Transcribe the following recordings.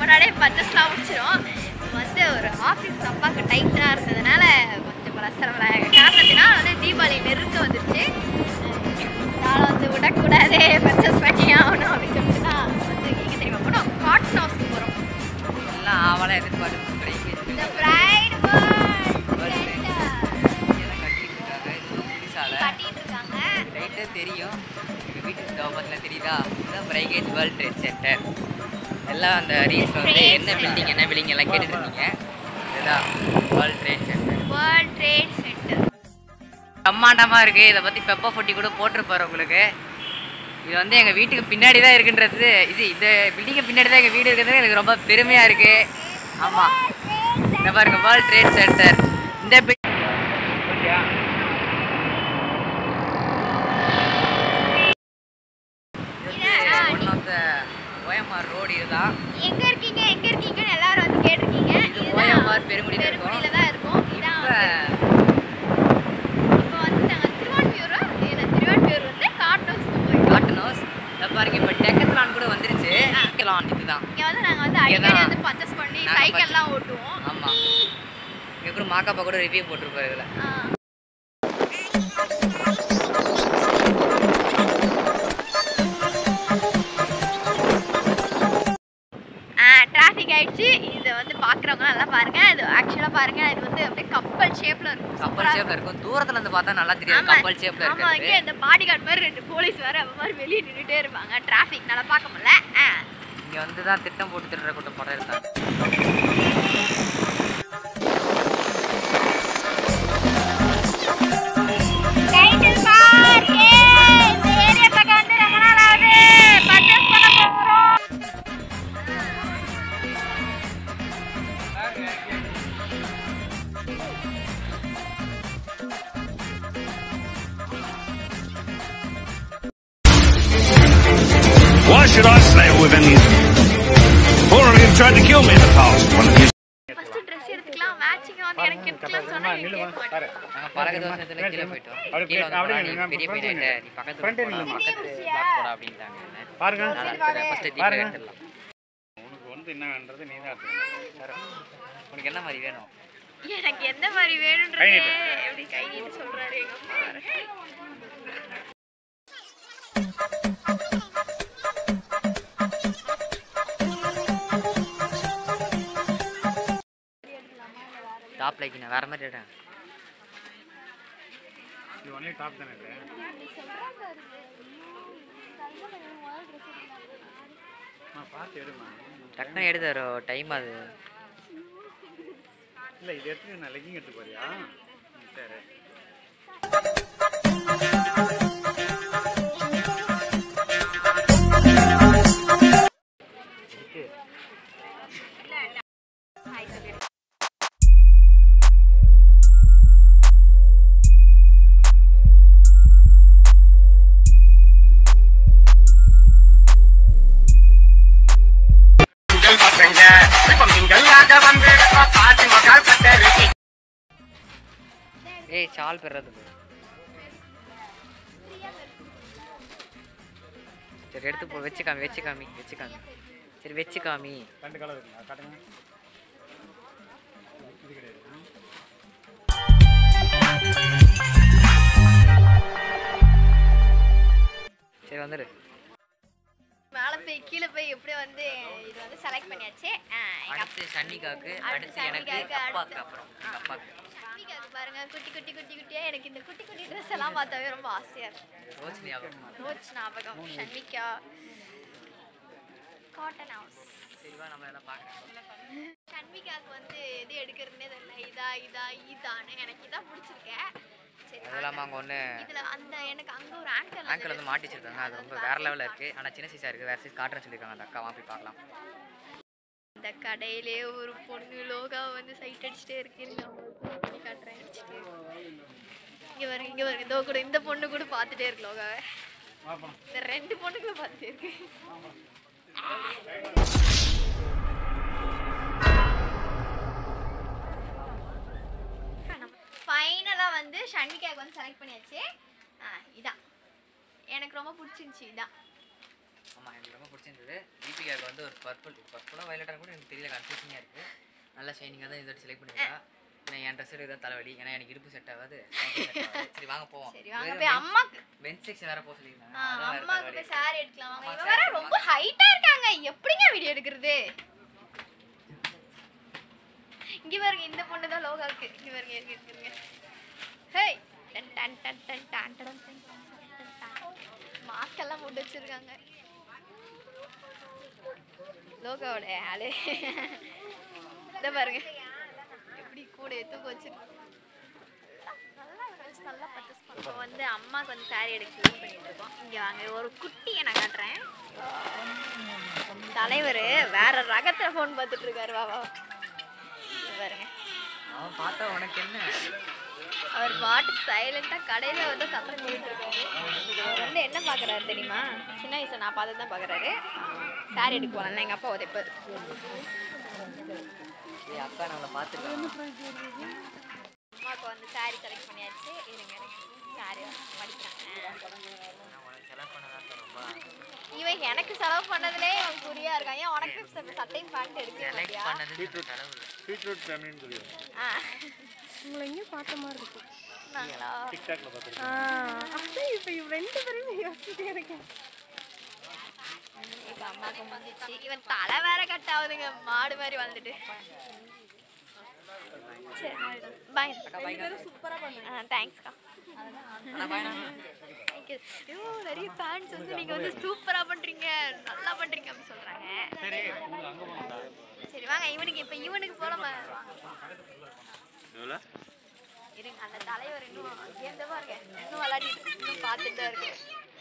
போனாலே பர்ச்சேஸ்லாம் முடிச்சிடும் வந்து ஒரு ஆஃபீஸ் அப்பாவுக்கு டைட்டாக இருந்ததுனால கொஞ்சம் பிரசரம் காரணத்தினால் வந்து தீபாவளி நெருங்க வந்துருச்சு நாளை வந்து விடக்கூடாது பர்ச்சேஸ் பண்ணி ஆகணும் அப்படின்னு சொல்லிட்டு தான் வந்து எங்கே தெரியுமா போனோம் காட்டன் ஹவுஸ்க்கு போகிறோம் எல்லாம் ஆவலாக எதிர்பார்த்து breakfast இந்த பிரைட் இதெல்லாம் கட்டிட்டு இருக்காங்க இது புதுசால கட்டிட்டு இருக்காங்க லைட்டாக தெரியும் எங்கள் வீட்டு ஸ்டோபத்தில் தெரியுதா இதுதான் பிரைகேஜ் வேர்ல்ட் ட்ரேட் சென்டர் எல்லாம் அந்த ரீல்ஸ் வந்து என்ன பில்டிங் என்ன பில்டிங் எல்லாம் கேட்டுட்டு இருந்தீங்க இதுதான் World Trade Center World Trade Center பிரம்மாண்டமாக இருக்குது இதை பற்றி பெப்பர் ஃபுட்டி கூட போட்டிருப்பாரு உங்களுக்கு இது வந்து எங்கள் வீட்டுக்கு பின்னாடி தான் இருக்குன்றது இது இந்த பில்டிங்கு பின்னாடி தான் எங்கள் வீடு இருக்கிறது எனக்கு ரொம்ப பெருமையாக இருக்குது ஆமாம் இந்த பாருங்க வேர்ல்ட் ட்ரேட் சென்டர் இந்த building- இது வந்து one of the OMR road இதுதான் எங்க இருக்கீங்க எங்க இருக்கீங்கன்னு எல்லாரும் வந்து கேட்டிருக்கீங்க இது இதுதான் ஓஎம்ஆர் பெருமுடியில் இருக்கும் பெருங்குடியில தான் இருக்கும் இதான் இப்போ வந்து இப்போ வந்து நாங்க திருவான்மியூர் இது திருவான்மியூர் வந்து காட் ஹவுஸ்க்கு போயிருக்கோம் காட்டன் ஹவுஸ் இதை பாருங்க இப்போ டெக்கத்லான் கூட வந்துருச்சு டெக்கத்லான் இதுதான் இங்க வந்து நாங்க வந்து அடிக்கடி இங்கதான் வந்து பர்ச்சேஸ் பண்ணி நாங்க சைக்கிள்லாம் ஓட்டுவோம் ஆமாம் இங்கே கூட மாக்காப்பா கூட ரிவ்யூ போட்டிருப்பாரு இதில் ஆ. ஆ டிராஃபிக் ஆயிடுச்சு இது வந்து பார்க்குறவங்க நல்லா பாருங்க இது ஆக்சுவலாக பாருங்க இது வந்து அப்படியே கப்பல் ஷேப்ல இருக்கும் கப்பல் ஷேப்ல இருக்கும் தூரத்துல இருந்து பார்த்தா நல்லா தெரியும் ஆமா. கப்பல் ஷேப்ல ஆமா இங்க இருக்கிறது இந்த பாடி கார்டு மாதிரி ரெண்டு போலீஸ் வேற அவ மாதிரி வெளியே நின்றுட்டே இருப்பாங்க டிராஃபிக் நல்லா பார்க்க முடியல ஆ. இங்க வந்து தான் திட்டம் போட்டு திருடுற கூட்டம் படம் இருக்காங்க டைட்டில் பார்க் ஏய், இந்த ஏரியா பக்கம் வந்து ரொம்ப நாள் ஆகுது பர்ச்சேஸ் பண்ண போறோம் Why should I stay with any of you? Four of you tried to kill me in the past. One of you first dress எடுத்துக்கலாம் மேட்சிங் வந்து எனக்கு எடுத்துக்கலாம் சொன்னா நீங்க கேட்க மாட்டீங்க நாங்க பறக்க தோசத்துல கீழே போயிட்டோம் அப்படியே கீழே வந்து அப்படியே போனா, நீ நில்லுங்க, பெரிய front பையன் நில்லுங்க. ஆயிட்ட, நீ பக்கத்து Front போடா, நில்லுங்க. பக்கத்து block போடா அப்படின்ட்டாங்க என்ன. பாருங்க அதனால first ஜீப்ல பாருங்க. எடுத்துடலாம். உனக்கு வந்து என்ன வேண்டது நீ தான் எடுத்துக்கணும் உனக்கு என்ன மாதிரி வேணும் எனக்கு எந்த மாதிரி கை வேணும்ன்றது நீட்டு. எப்படி கை நீட்டு சொல்றாரு எங்க அப்பா வேற. டாப் லைக் நான் வேற மாதிரி எடுறேன் இது ஒன்லி டாப் தானே இது நான் பார்த்து எடுமா டக்குன்னு எடுத்து வரும் டைம் அது இல்லை இது எடுத்து நான் லெக்கிங் எடுத்து போறியா ம், சரி ஹாய் சொல்லிடு ஏய் ஷால் பெறது சரி எடுத்து போ வச்சு காமி வச்சு காமி வச்சு காமி சரி வச்சு காமி ரெண்டு கலர் இருக்குங்களா காட்டுங்க இது கிடையாது ஆ? சரி வந்துடு மேல போய் கீழே போய் எப்படியோ வந்து இது வந்து செலக்ட் பண்ணியாச்சு ஆ, எங்க அடுத்து சன்னிகாவுக்கு அடுத்து அடுத்து எனக்கு சன்னிகாவுக்கு, அப்பாவுக்கு அடுத்து- அப்புறம் எங்க அப்பாவுக்கு ஷாமிகாவுக்கு பாருங்க குட்டி குட்டி குட்டி குட்டியா எனக்கு இந்த குட்டி குட்டி ட்ரெஸ் எல்லாம் பார்த்தாவே ரொம்ப ஆசையா இருக்கு ரோஜ் ஞாபகம் ரோஜ் ஞாபகம் ஷன்மிகா காட்டன் ஹவுஸ் சரி வா நம்ம எல்லாம் பார்க்கலாம் ஷன்மிகாவுக்கு வந்து எது எடுக்கிறதுனே தெரியல இதா இதா இதான்னு எனக்கு இதான் பிடிச்சிருக்கேன் சரி அது இல்லாமல் அங்கே ஒன்று இதுல அந்த எனக்கு அங்க ஒரு ஆங்கர் ஆங்கிள் வந்து மாட்டி வச்சிருக்காங்க அது ரொம்ப வேற லெவலில் இருக்குது ஆனால் சின்ன சைஸாக இருக்குது வேறு சைஸ் காட்டுறேன்னு சொல்லியிருக்காங்க அந்த அக்கா வாங்க போய் பார்க்கலாம் இந்த கடையிலே ஒரு பொண்ணு லோகா வந்து சைட் அடிச்சுட்டே இருக்கு இருங்க, உங்களுக்கு பண்ணி காட்டுறேன் அடிச்சுட்டு. இங்க பாருங்க இங்க பாருங்க இதோ கூட இந்த பொண்ணு கூட பார்த்துட்டே இருக்கு லோகாவை பார்ப்போம் இந்த ரெண்டு பொண்ணுங்களும் பார்த்துட்டே இருக்கு ஃபைனலாக வந்து ஷன்விகாக்கு வந்து செலக்ட் பண்ணியாச்சு ஆ, இதான் எனக்கு ரொம்ப பிடிச்சிருந்துச்சி இதான் ஆமாம் எனக்கு ரொம்ப பிடிச்சிருந்தது தீபிகா ஷன்விகாவுக்கு வந்து ஒரு பர்பிள் பர்பிளாக வயலட்டாக கூட எனக்கு தெரியல கன்ஃபியூஷனாக இருக்குது நல்லா ஷைனிங்காக தான் இந்த வாட்டி செலக்ட் பண்ணிருக்கா நான் என் ட்ரெஸ் எடுக்க தலைவலி ஏன்னா எனக்கு இடுப்பு செட் ஆகாது எனக்கு set ஆகாது. சரி வாங்க போவோம் சரி வாங்க போய் அம்மாக்கு பெஞ்ச் செக்ஷன் வேற போக சொல்லியிருந்தாங்க ஆ, அதான் வேற அம்மாக்கு தலைவலி. போய் சாரி எடுக்கலாம் வாங்க அம்மா இவன் வேற ரொம்ப ஹைட்டா இருக்காங்க எப்படிங்க வீடியோ எடுக்கிறது இங்க பாருங்க இந்த பொண்ணு தான் லோகாவுக்கு இங்க பாருங்க இருக்கு இருக்குங்க ஹேய் டன் டன் டன் டன் டன் டன் டன் டன் டன். மாஸ்க் எல்லாம் போட்டு வச்சிருக்காங்க லோகாவோட ஆளு இத பாருங்க எப்படி கூட தூக்க வச்சிருக்கு நல்லா இருந்துச்சு, நல்லா purchase பண்ணோம். இப்போ வந்து அம்மாவுக்கு வந்து saree எடுக்க யூஸ் பண்ணிட்டு இருக்கோம் இங்க வாங்க ஒரு குட்டியை நான் காட்டுறேன் தலைவர் வேற ரகத்துல ஃபோன் பார்த்துட்டு இருக்காரு வா வா இங்க பாருங்க அவன் பார்த்தா உனக்கு என்ன அவர் பாட்டு சைலண்டா கடையில வந்து சத்தம் போட்டுட்டு இருக்காரு அவர் வந்து என்ன பாக்குறாரு தெரியுமா சின்ன வயசுல நான் பார்த்து தான் பாக்குறாரு சாரி எடுக்க போனேன் எங்க அப்பா உதைப்பாரு ஏய் அக்கா நம்மளை பார்த்துருக்காங்க அம்மாவுக்கு வந்து சாரி செலக்ட் பண்ணியாச்சு இருங்க சாரி மடிக்கிறாங்க நான் உனக்கு செலக்ட் பண்ணதான் ரொம்ப இவன் எனக்கு செலவு பண்ணதுலே அவன் குறியா இருக்கான் ஏன் உனக்கு ச- சட்டையும் பேண்ட் எடுக்க செலக்ட் மாட்டியா பண்ணது செலவு இல்லை பீட்ரூட் ஃபேமிலின்னு சொல்லுவாங்க ஆ உங்களை எங்கேயும் பார்த்த மாதிரி இருக்கு நாங்களா டிக்டாக்ல பார்த்துருக்கேன் ஆ அப்படியே இப்போ இவ் ரெண்டு பேருமே யோசிச்சுட்டே இருக்கேன் இப்ப அம்மாக்கு முடிஞ்சிச்சு இவன் தலை வேற கட் ஆகுதுங்க மாடு மாதிரி வளர்ந்துட்டு சரி பாய் ஆ தேங்க்ஸ்க்கா தேங்க்யூ ஐயோ நிறைய ஃபேன்ஸ் வந்து நீங்கள் வந்து சூப்பராக பண்ணுறீங்க நல்லா பண்ணுறீங்க அப்படின்னு சொல்கிறாங்க சரி வாங்க இவனுக்கு இப்போ இவனுக்கு போலாமா எவ்வளோ இருங்க அந்த தலைவர் இன்னும் எந்த பாருங்க இன்னும் விளையாடிட்டு இருக்கு. இன்னும் பார்த்துட்டு தான் இருக்கு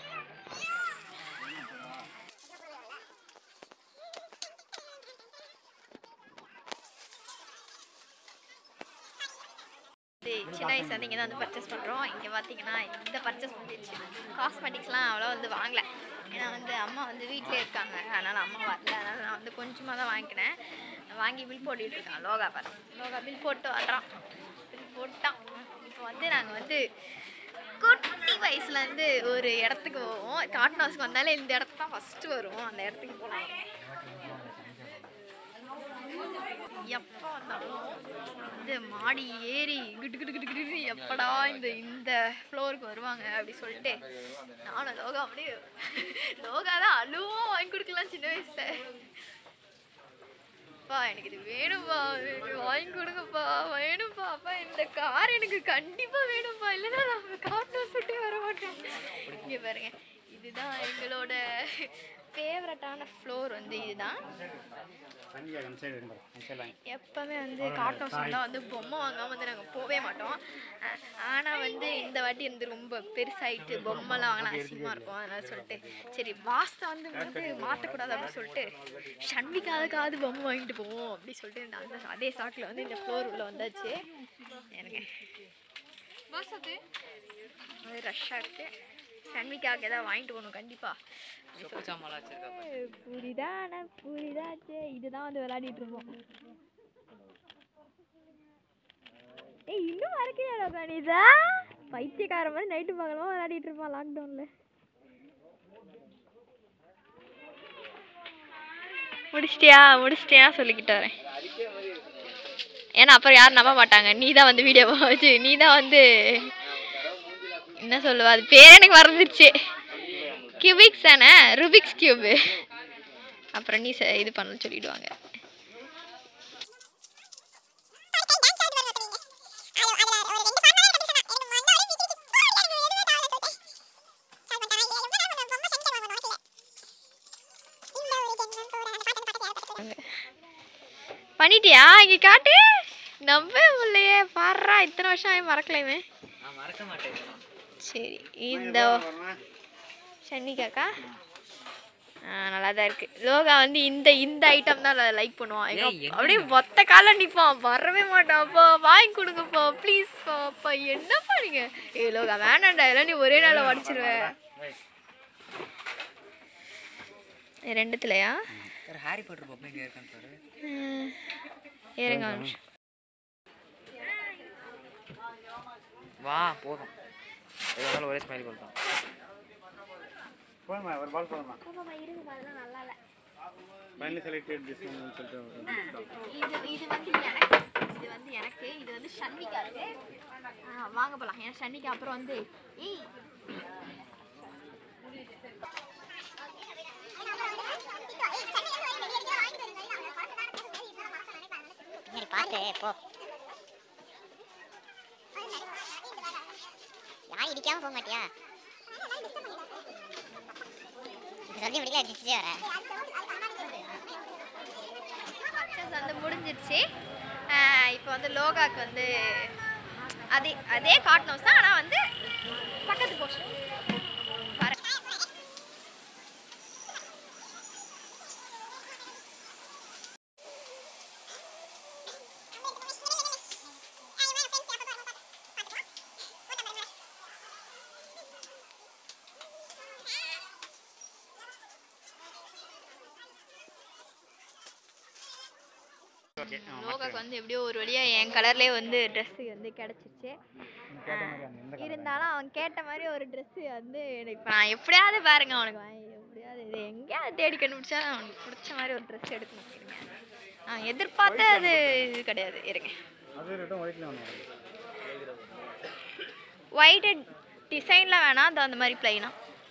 இது சின்ன வயசுல இருந்து இங்கே தான் வந்து பர்ச்சேஸ் பண்ணுறோம் இங்கே பார்த்தீங்கன்னா இந்த பர்ச்சேஸ் பண்ணிடுச்சு காஸ்மெட்டிக்ஸ்லாம் அவ்வளோ வந்து வாங்கல ஏன்னா வந்து அம்மா வந்து வீட்டிலே இருக்காங்க அதனால் அம்மா வரல அதனால் நான் வந்து கொஞ்சமாக தான் வாங்கிக்கினேன் வாங்கி பில் போட்டுட்டு இருக்கேன் லோகா பாரு லோகா பில் போட்டு வர்றான் பில் போட்டான் இப்போ வந்து நாங்கள் வந்து குட்டி வயசுலேருந்து ஒரு இடத்துக்கு போவோம் காட்டன் ஹவுஸ்க்கு வந்தாலே இந்த இடத்துக்கு தான் ஃபஸ்ட்டு வருவோம் அந்த இடத்துக்கு போகலாம் எப்போ வந்தாலும் வந்து மாடி ஏறி கிட்டு கிட்டு கிட்டு கிட்டு எப்படா இந்த இந்த ஃப்ளோருக்கு வருவாங்க அப்படி சொல்லிட்டு நானும் லோகா அப்படியே லோகா தான் அழுவும் வாங்கி கொடுக்கலாம் சின்ன வயசுல அப்பா எனக்கு இது வேணும்ப்பா எனக்கு வாங்கி கொடுங்கப்பா வேணும்ப்பா அப்பா இந்த கார் எனக்கு கண்டிப்பா வேணும்ப்பா இல்லைன்னா நான் கார்ல சுட்டே வர மாட்டேன் இங்க பாருங்க இதுதான் எங்களோட ஃபேவரட்டான ஃப்ளோர் வந்து இதுதான் சந்தியா அந்த சைடு இருக்கு பாரு அந்த சைடு வாங்கி எப்பவுமே வந்து காட்டன் ஹவுஸ் வந்தால் வந்து பொம்மை வாங்காம வந்து நாங்கள் போகவே மாட்டோம் அஹ் ஆனா வந்து இந்த வாட்டி வந்து ரொம்ப பெருசாயிட்டு பொம்மைலாம் வாங்கினா அசிங்கமாக இருக்கும் அதனால சொல்லிட்டு சரி வாஸ்தை வந்து வந்து மாற்றக்கூடாது அப்படின்னு சொல்லிட்டு ஷண்மிக்காதுக்காவது பொம்மை வாங்கிட்டு போவோம் அப்படி சொல்லிட்டு நான் அந்த அதே சாக்கில் வந்து இந்த ஃப்ளோர் உள்ள வந்தாச்சு எனக்கு அது ரஷ்ஷாக இருக்கு ஷண்மிக்காவுக்கு ஏதாவது வாங்கிட்டு போகணும் கண்டிப்பாக சொப்பு சாமான்லாம் வச்சிருக்கா புரிதான புரிதாச்சே இதுதான் வந்து விளையாடிட்டு இருப்போம் ஏய் இன்னும் மறக்கலையா கணிதா பைத்தியக்கார மாதிரி நைட்டு பகலமா விளையாடிட்டு இருப்பான் லாக்டவுன்ல முடிச்சிட்டியா முடிச்சிட்டியா சொல்லிக்கிட்டு வரேன் ஏன்னா அப்புறம் யாரும் நம்ப மாட்டாங்க நீ தான் வந்து வீடியோ வச்சு நீ தான் வந்து என்ன சொல்லுவா அது பேர் எனக்கு மறந்துருச்சு கியூபிக்ஸ் தானே ருபிக்ஸ் கியூபு அப்புறம் நீ ச- இது பண்ண சொல்லிடுவாங்க பண்ணிட்டியா இங்க காட்டு நம்பவே முடியலையே பாடுறா இத்தனை வருஷம் ஆகி மறக்கலையுமே நான் மறக்க மாட்டேன் இதெல்லாம். சரி இந்த சன்னிகாக்கா நல்லா தான் இருக்கு லோகா வந்து இந்த இந்த ஐட்டம் தான் லைக் பண்ணுவான் எங்க ஏய், அப்பா அப்படியே மொத்த கால நிற்பான் வரவே மாட்டான் அப்பா வாங்கி கொடுங்கப்பா ப்ளீஸ்ப்பா அப்பா என்னப்பா நீங்க ஏய் லோகா வேணாண்டா இதெல்லாம் நீ ஒரே நாளில் உடச்சிருவ ரெண்டுத்துலையா வேற ஹாரி பாட்டர் பொம்மை இங்கே இருக்கான்னு பாரு ம், இருங்க ஒரு நிமிஷம். வா போதும் எதாவது ஒரே ஸ்மைல் கொடுத்தான் போதுமா ஒரு பால் போதுமா இருங்க அதெல்லாம் நல்லா இல்லை ஃபைனலி செலக்டட் திஸ் ஒன் சொல்லிட்டு இது இது வந்து எனக்கு இது வந்து எனக்கு இது வந்து ஷன்விகாக்கு ஆ, வாங்க போலாம் ஏன்னா ஷன்விகா அப்புறம் வந்து ஏய் சரி பார்த்து போ யாரும் இடிக்காம போக மாட்டியா சொல்லி முடிக்கல அடிச்சுட்டே வர ஃபங்க்ஷன்ஸ் வந்து முடிஞ்சிருச்சு இப்போ வந்து லோகாக்கு வந்து அதே அதே காட்டணும் தான் ஆனால் வந்து பக்கத்து போர்ஷன் ஓகே லோகாக்கு வந்து எப்படியோ ஒரு வழியாக என் கலர்லேயே வந்து ட்ரெஸ்ஸு வந்து கிடச்சிருச்சு இருந்தாலும் அவன் கேட்ட மாதிரி ஒரு ட்ரெஸ்ஸு வந்து எனக்கு இப்போ நான் எப்படியாவது பாருங்க அவனுக்கு வாங்கி எப்படியாவது இது எங்கேயாவது தேடி கண்டுபிடிச்சா அவனுக்கு பிடிச்ச மாதிரி ஒரு ட்ரெஸ் எடுக்கணும் இருங்க நான் எதிர்பார்த்த அது இது கிடையாது இருங்க அது ரெட்டும் ஒயிட்ல ஒன்று ஒயிட்டு டிசைனில் வேணாம் அது அந்த மாதிரி ப்ளைனா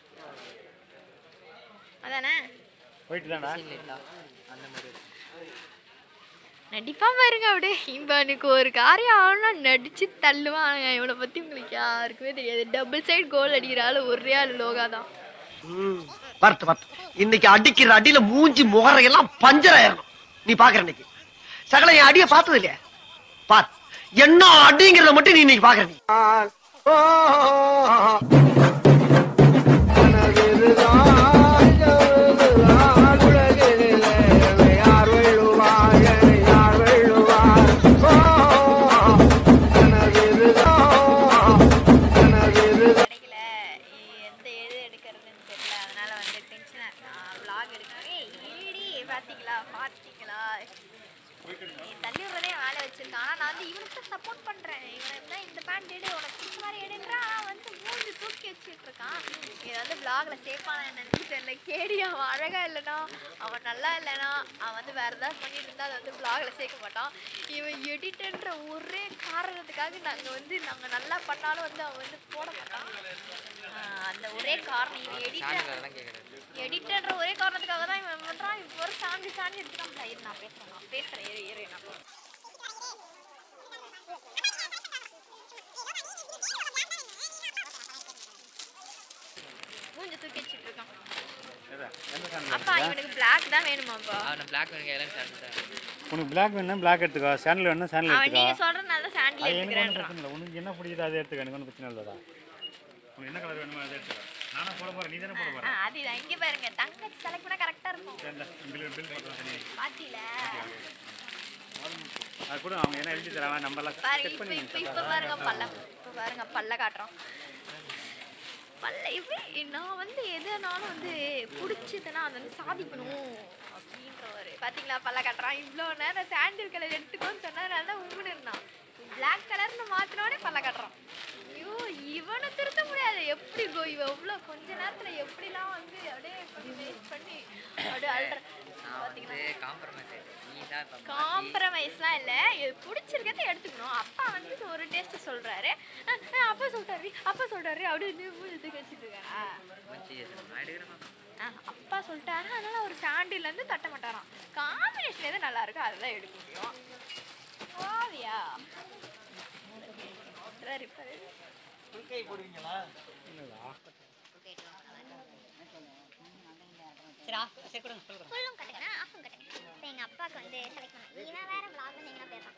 அதானே ஒயிட் தானடா அந்த மாதிரி நடிப்பா பாருங்க அப்படியே இவனுக்கு ஒரு காரியம் ஆகணும் நடிச்சு தள்ளுவானுங்க இவனை பத்தி உங்களுக்கு யாருக்குமே தெரியாது டபுள் சைடு கோல் அடிக்கிற ஆளு ஒரே ஆளு லோகா தான் பார்த்து பார்த்து இன்னைக்கு அடிக்கிற அடியில மூஞ்சி முகரையெல்லாம் பஞ்சர் ஆயிரணும் நீ பாக்குற இன்னைக்கு சகல என் அடிய பார்த்தது இல்லையா பார் என்ன அடிங்கிறத மட்டும் நீ இன்னைக்கு பாக்குற நீ கிடைக்கல எந்த எது எடுக்கிறதுன்னு தெரியல அதனால வந்து டென்ஷனாக இருக்கான் vlog எடுக்கவே ஈடி பார்த்தீங்களா பார்த்தீங்களா நீ தள்ளி விடுறதே வேலை வச்சிருக்கான் ஆனால் நான் வந்து இவனுக்கு சப்போர்ட் பண்ணுறேன் இவன் தான் இந்த பேண்ட் எடு உனக்கு பிடிச்ச மாதிரி எடுன்றா அவன் வந்து மூஞ்சி தூக்கி வச்சுட்டு இருக்கான் இதை வந்து vlogல சேர்ப்பானா என்னன்னு தெரியல கேடி அவன் அழகா இல்லைனா அவன் நல்லா இல்லைனா அவன் வந்து வேற ஏதாவது பண்ணிட்டு இருந்தா அதை வந்து vlogல சேர்க்க மாட்டான் இவன் எடிட்டன்ற ஒரே காரணத்துக்காக நாங்கள் வந்து நாங்கள் நல்லா பண்ணாலும் வந்து அவன் வந்து போட மாட்டான் ஆஹ் அந்த ஒரே காரணம் இவன் எடிட்டர் அதெல்லாம் கேட்குறது எடிட்டர்ன்ற ஒரே காரணத்துக்காக தான் இவன் பண்றான் இப்போ ஒரு சாஞ்சி சாஞ்சி எடுத்துக்காம இரு நான் பேசுறேன் நான் பேசுறேன் இரு இரு நான் பேசுறேன். மூஞ்சி தூக்கி வச்சுட்டு இருக்கான் எந்த சேனல் அப்பா இவனுக்கு பிளாக் தான் வேணுமாப்பா அவனை பிளாக் வேணுங்க எல்லாம் சாப்பிட்டு உனக்கு பிளாக் வேணும்னா பிளாக் எடுத்துக்கோ சேனல் வேணும்னா சேனல் அவன் எடுத்துக்கோ நீங்க சொல்றதுனால தான் சாண்டில் அது எனக்கு ஒன்றும் எடுத்துக்கிறேன்றான் பிரச்சனை இல்லை உனக்கு என்ன பிடிக்குதோ அதை எடுத்துக்க எனக்கு ஒன்றும் பிரச்சனை இல்லைடா உனக்கு என்ன கலர் வேணுமோ அதை எடுத்துக்கோ நானா போட போகிறேன் நீ தானே போட ஆ, போகிற அதுதான் இங்க பாருங்க தங்கச்சி செலக்ட் பண்ணா கரெக்டா இருக்கும் பில் பில் பண்ணுறேன் தனி பாத்தில அது கூட அவங்க என்ன எழுதி தராங்க நம்பர்லாம் பாருங்க செக் இப்ப பண்ணி இப்ப இப்ப பாருங்க பல்ல இப்ப பாருங்க பல்ல காட்டுறோம் பல்ல இப்படி நான் வந்து எதுனாலும் வந்து பிடிச்சதுன்னா அதை வந்து சாதிக்கணும் அப்படின்ற ஒரு பாத்தீங்களா பல்ல காட்டுறான் இவ்வளோ நேரம் சாண்டில் கலர் எடுத்துக்கோன்னு சொன்னதுனால தான் உண்மைன்னு இருந்தான் பிளாக் கலர்னு மாத்தினோடனே பல்ல காட்டுறான் ஐயோ இவனை திருத்த முடியாது எப்படி கோ இவன் எவ்வளோ கொஞ்ச நேரத்துல எப்படிலாம் வந்து அப்படியே வேஸ்ட் பண்ணி அப்படியே அல்ற நான் பாத்தீங்களா வந்து காம்ப்ரமைஸ் நீ தான் இப்போ காம்ப்ரமைஸ்லாம் இல்லை இது பிடிச்சிருக்கிறத எடுத்துக்கணும் அப்பா வந்து ஒரு டேஸ்ட் சொல்றாரு அஹ் அஹ் அப்பா சொல்றாரு அப்பா சொல்றாரு அப்படி வந்து மூஞ்சி தூக்கி வச்சுட்டு இருக்கா நான் எடுக்கிறேன் அப்பா சொல்லிட்டாரு அதனால ஒரு சாண்டில் இருந்து தட்ட மாட்டாராம் காம்பினேஷன் எது நல்லா இருக்கோ அதுதான் எடுக்க முடியும் வாவியா சரி, சரி. ஃபுல்லும் கட்டுங்க ஆஃபும் கட்டுங்க இப்போ எங்கள் அப்பாவுக்கு வந்து செலக்ட் பண்ண இவன் வேற vlog வந்து எங்கே போயிடுறான்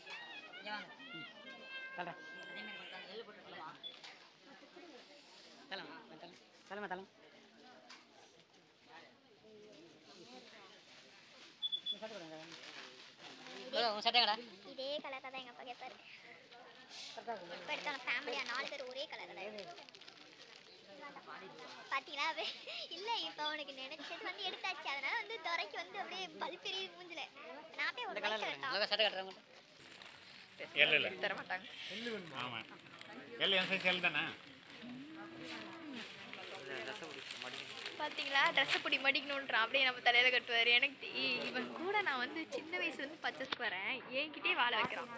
இதே கலர் தான் எங்கள் அப்பா கேட்பாரு இப்போ எடுத்தாலும் ஃபேமிலியாக நாலு பேர் ஒரே கலர் பாத்தீங்களா அவ- இல்ல இப்ப அவனுக்கு நினைச்சது வந்து எடுத்தாச்சு அதனால வந்து துரைக்கு வந்து அப்படியே பல்பெரிய மூஞ்சில நான் போய் ஒரு white shirt ஆ- எல் இல்லை தர மாட்டாங்க ஆமாம் எல் என் சைஸ் எல் தானே பார்த்தீங்களா ட்ரெஸ்ஸை பிடி மடிக்கணுன்றான் அப்படியே நம்ம தலையில் கட்டுவார் எனக்கு தெ- இவன் கூட நான் வந்து சின்ன வயசுலேருந்து பச்சைக்கு வரேன் என்கிட்டயே வாழ வைக்கிறான்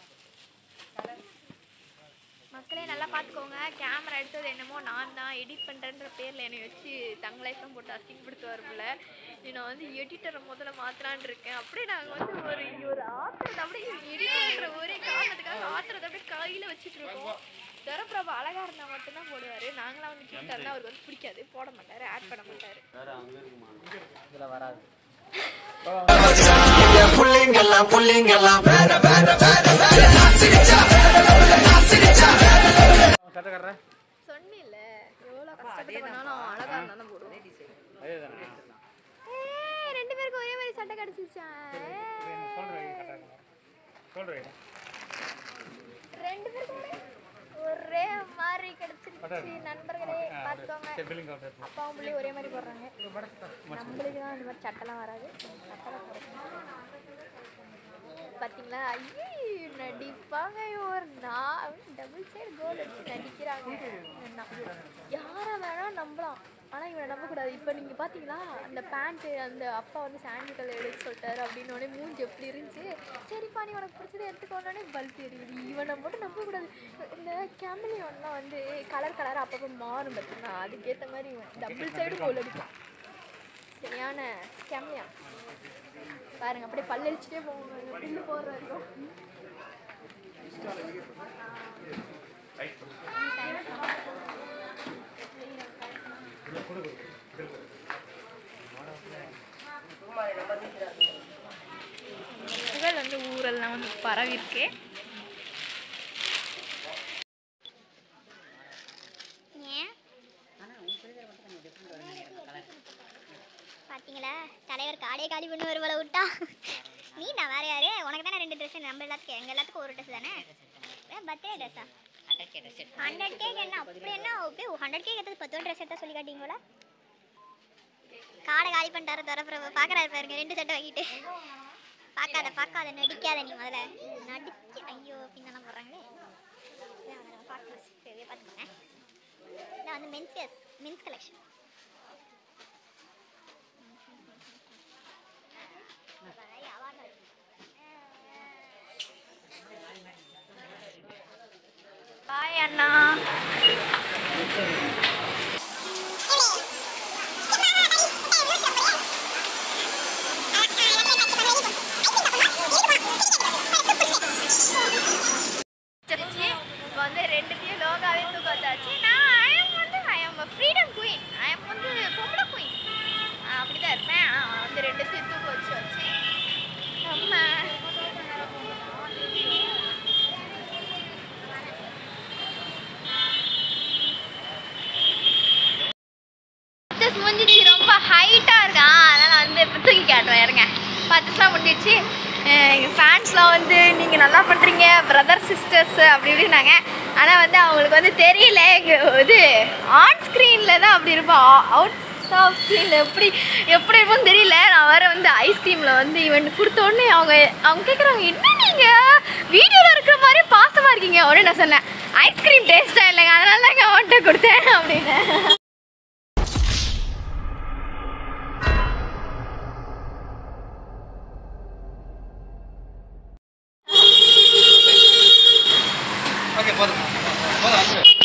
மக்களே நல்லா பார்த்துக்கோங்க கேமரா எடுத்தது என்னமோ நான் தான் எடிட் பண்ணுறேன்ற பேரில் என்னை வச்சு தங்க லைஃப்லாம் போட்டு அசிங்கப்படுத்துவார் போல நான் வந்து எடிட்டரை முதல்ல மாற்றலான் இருக்கேன் அப்படியே நாங்கள் வந்து ஒரு ஒரு ஆத்திரத்தை அப்படியே எடிட்டர்ன்ற ஒரே காரணத்துக்காக ஆத்திரத்தை அப்படியே கையில் வச்சுட்டு இருக்கோம் துரப்பிரபா அழகாக இருந்தால் மட்டும்தான் போடுவார் நாங்களாம் வந்து கிட்ட இருந்தால் அவருக்கு வந்து பிடிக்காது போட மாட்டார் ஆட் பண்ண மாட்டார் இதில் வராது சட்டை கட்டுற சொன்னில்ல எவ்வளோ கஷ்டப்பட்டு பண்ணாலும் அவன் அழகாக இருந்தால் தான் போடுவான் அதே தானே ஏய், ரெண்டு பேருக்கும் ஒரே மாதிரி சட்டை கிடச்சிருச்சான் சொல்கிறேன் சொல்கிறேன் ரெண்டு பேருக்கும் ஒரே- ஒரே மாதிரி கிடைச்சிருச்சு நண்பர்களே பார்த்துக்கோங்க சரி பில்லிங் கவுண்டர் அப்பாவும் பிள்ளை ஒரே மாதிரி போடுறாங்க நம்மளுக்கு தான் இந்த மாதிரி சட்டைலாம் வராது சட்டைலாம் போடுறோம் பார்த்தீங்களா ஐயே நடிப்பாங்க ஒரு நான் டபுள் சைடு கோல் அடிச்சு நடிக்கிறாங்க நம்ப- யாரை வேணா நம்பலாம் ஆனால் இவனை நம்பக்கூடாது இப்போ நீங்கள் பார்த்தீங்களா அந்த பேண்ட்டு அந்த அப்பா வந்து சாண்டிக்கல் எடுக்க சொல்லிட்டாரு அப்படின்னு உடனே மூஞ்சி எப்படி இருந்துச்சு சரிப்பா நீ உனக்கு பிடிச்சதை எடுத்துக்கோனே பல்ப் எரியுது இவனை மட்டும் நம்பக்கூடாது இந்த கேமலியோன்லாம் வந்து கலர் கலர் அப்பப்போ மாறும் பார்த்தீங்களா அதுக்கேற்ற மாதிரி இவன் டபுள் சைடு கோல் அடிப்பான் சரியான கேமலியா பாருங்க அப்படியே பல்லடிச்சுட்டே போவாங்க பில்லு போடுற வரைக்கும் புகழ் வந்து ஊரெல்லாம் வந்து பரவி இருக்கு ஏன் பாத்தீங்களா தலைவர் காடே காலி பண்ணி ஒரு வேலை விட்டா நீ நான் வேற யாரு உனக்கு தானே ரெண்டு ட்ரெஸ் நம்ம எல்லாத்துக்கும் எங்க எல்லாத்துக்கும் ஒரு ட்ரெஸ் தானே பர்த்டே ட்ரெஸ்ஸா ஹண்ட்ரட் கேக் என்ன அப்படி என்ன அப்படியே ஹண்ட்ரட் கேக் எடுத்தது பத்து ட்ரெஸ் எடுத்தா சொல்லி காட்டிங்களா காடை காலி பண்ணிட்டாரு தரப்புற பாக்குறாரு பாருங்க ரெண்டு சட்டை வாங்கிட்டு பார்க்காத பார்க்காத நடிக்காத நீ முதல்ல நடிக்க ஐயோ பின்னெல்லாம் போடுறாங்களே இதான் வந்து நம்ம பார்க்கணும் சரியா பார்த்துக்கோங்க இதான் வந்து மென்ஸ் கேஸ் மென்ஸ் கலெக்ஷன் பாய் அண்ணா வச்சிருச்சு இப்போ வந்து ரெண்டுத்தையும் லோகாவே தூக்க வச்சாச்சு நான் ஐ எம் வந்து I am freedom queen I am வந்து பொம்பளை குயின் அப்படி தான் இருப்பேன் ஆனால் வந்து ரெண்டுத்தையும் தூக்க வச்சு வச்சு நம்ம பர்ச்சேஸ் முடிஞ்சிச்சு ரொம்ப ஹைட்டாக இருக்கான் அதனால் வந்து இப்போ தூக்கி காட்டுவேன் இருங்க பர்ச்சேஸ்லாம் முடிஞ்சிச்சு எங்கள் ஃபேன்ஸ்லாம் வந்து நீங்கள் நல்லா பண்ணுறீங்க பிரதர் சிஸ்டர்ஸ் அப்படி இப்படின்னாங்க ஆனால் வந்து அவங்களுக்கு வந்து தெரியல எங்கள் இது ஆன் ஸ்க்ரீனில் தான் அப்படி இருப்போம் அவுட் ஆஃப் ஸ்க்ரீனில் எப்படி எப்படி இருக்கும்னு தெரியல நான் வேறு வந்து ஐஸ்கிரீமில் வந்து இவன் கொடுத்த உடனே அவங்க அவங்க கேட்குறாங்க என்ன நீங்கள் வீடியோவில் இருக்கிற மாதிரி பாசமாக இருக்கீங்க உடனே நான் சொன்னேன் ஐஸ்கிரீம் டேஸ்ட்டாக இல்லைங்க அதனால தாங்க அவன்கிட்ட கொடுத்தேன் அப்படின்னு ஓகே போதும் போதும்